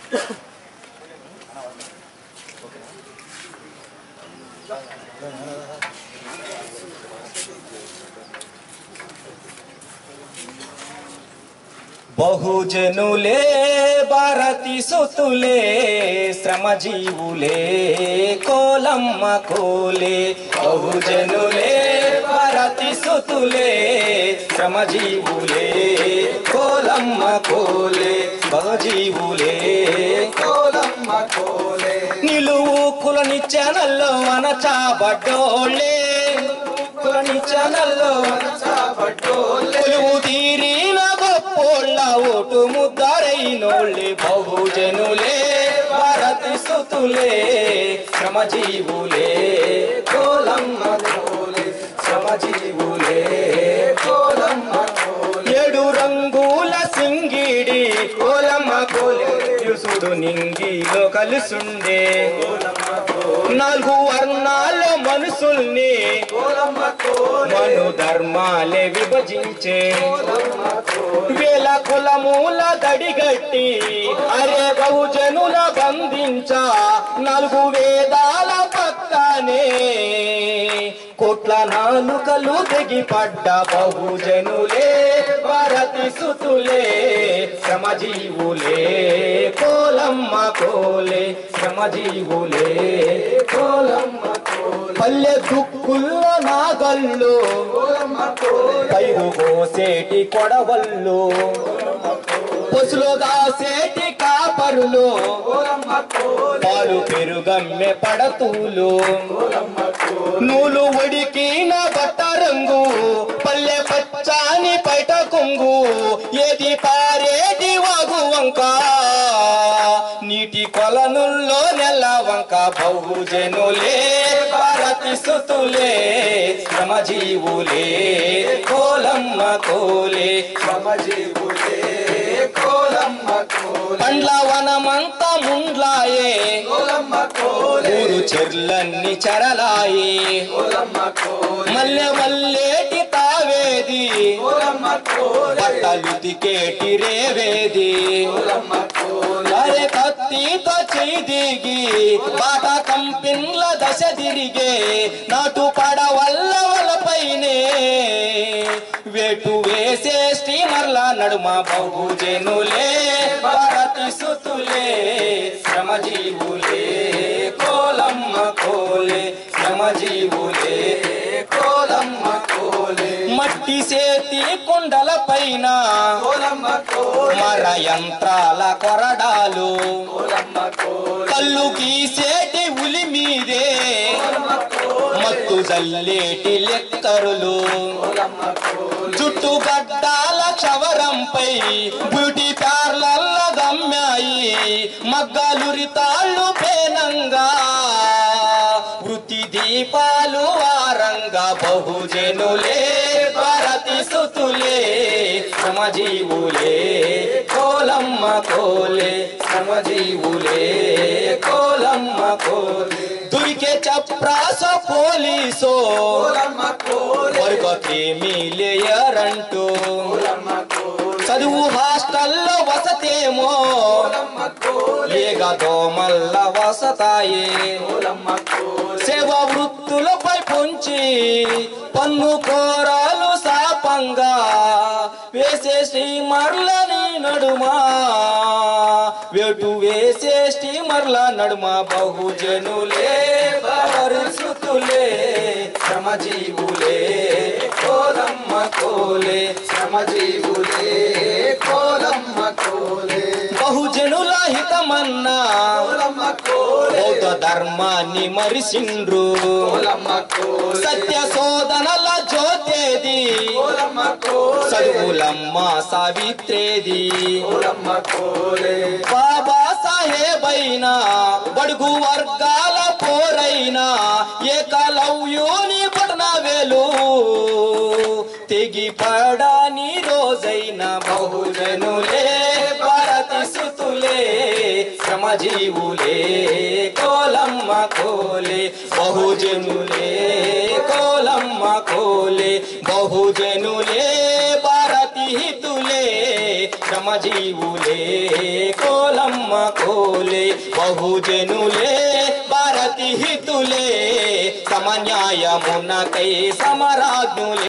బహుజనులే భారతి సుతులే శ్రమజీవులే కోలమ్మ కోలే బహుజనులే భారతి సుతులే శ్రమజీవులే కోలమ్మ కోలే బహుజీవులే కోలమ్మ కోలే నిలువు కులనిచ్చనల్లో అనచాబడ్డోళ్ళే కులనిచ్చనల్లో అనచాబడ్డోళ్ళే కొలువు తీరిన గొప్పోళ్ళ ఓటు ముద్దరైనోళ్ళే బహుజనులే భారతి సుతులే శ్రమజీవులే కోలమ్మ కోలే శ్రమజీవులే కోలమ్మ కోలే ఏడు రంగుల సింగిడి కోలమ్మ కోలే యుసుడు నింగిలో కలుసుండే నాలుగు వర్ణాల మనుషుల్ని మను ధర్మాలే విభజించే వేల కులమూల దడిగట్టి అరే బహుజనుల బంధించ నాలుగు వేదాల పక్కనే కోట్ల నాలుకలు తెగిపడ్డ బహుజనులే భారతి సుతులే శ్రమజీవులే కోలమ్మ కోలే శ్రమజీవులే కోలమ్మ పల్లె దుక్కుల్ల నాగళ్ళు పైరు కోసేటి కొడవళ్ళు పొసులో దాసేటి కాపరులు పాలు పెరుగమ్మె పడతూలు నూలు ఉడికిన బట్ట రంగు పల్లె పచ్చాని పైట కొంగు ఏది పారేటి వాగు వంక నీటి కొలనుల్లో నెల్ల వంక బహుజనులే భారతి సుతులే శ్రమజీవులే కోలమ్మ కోలే శ్రమజీవులే కోలమ్మ కోలే పండ్ల వనమంత ముండ్లాయే ఊరు చెర్లన్ని చెరలాయే మల్లె మల్లేటి తావేది బట్టలు తికేటి రేవేది అరే కత్తితో చేయి దిగి బాట కంపిన్ల దశ తిరిగే నాటు పడవల్ల వలపైనే వేటు వేసే స్టీమర్ల నడుమ బహుజనులే భారతి సుతులే శ్రమజీవులే కోలమ్మ కోలే శ్రమజీవులే కోలమ్మ కోలే మట్టి సేతి కొండల పైన మర యంత్రాల కొరడాలు కళ్ళు గీసేటి ఉలి మీదే మత్తు జల్లేటి లెక్కరులు జుట్టు గడ్డాల క్షవరంపై బ్యూటీ పార్లర్ల గమ్యాయి మగ్గాలురి తాళ్ళు పేనంగా వృత్తి దీపాలు వారంగా బహుజనులే భారతి సుతులే శ్రమజీవులే కోలమ్మ కోలే శ్రమజీవులే కోలమ్మ కోలే దురికే చప్రాస పోలీసో వర్గకేమీ లేయరంటూ చదువు హాస్టల్లో వసతేమో లేక దోమల్ల వసతాయే సేవ వృత్తులపై పొంచి పన్ను కోరాలు శాపంగా వేసే స్టీమర్లని నడుమా వేటు వేసే స్టీమర్ల నడుమ బహుజనులే పరిస్థితులే శ్రమజీవులే కోలమ్మ కోలే శ్రమజీవులే కోలమ్మ కోలే బహుజనుల హితమన్నా బౌద్ధ ధర్మాన్ని మరిసిండ్రు సత్య శోధనల జ్యోతేది చదువులమ్మ సావిత్రేది బాబా సాహేబైనా బడుగు వర్గాల పోరైనా ఏకలవ్యుని పట్న వేలు తెగి పడాని రోజైన బహుజనులే భారతి సుతులే శ్రమజీవులే కోలమ్మ కోలే బహుజనులే కోలమ్మ కోలే బహుజనులే భారతి హితులే శ్రమ శ్రమజీవులే కోలమ్మ కోలే బహుజనులే భారతి హితులే సమన్యాయమునకై సమరాజ్ఞులే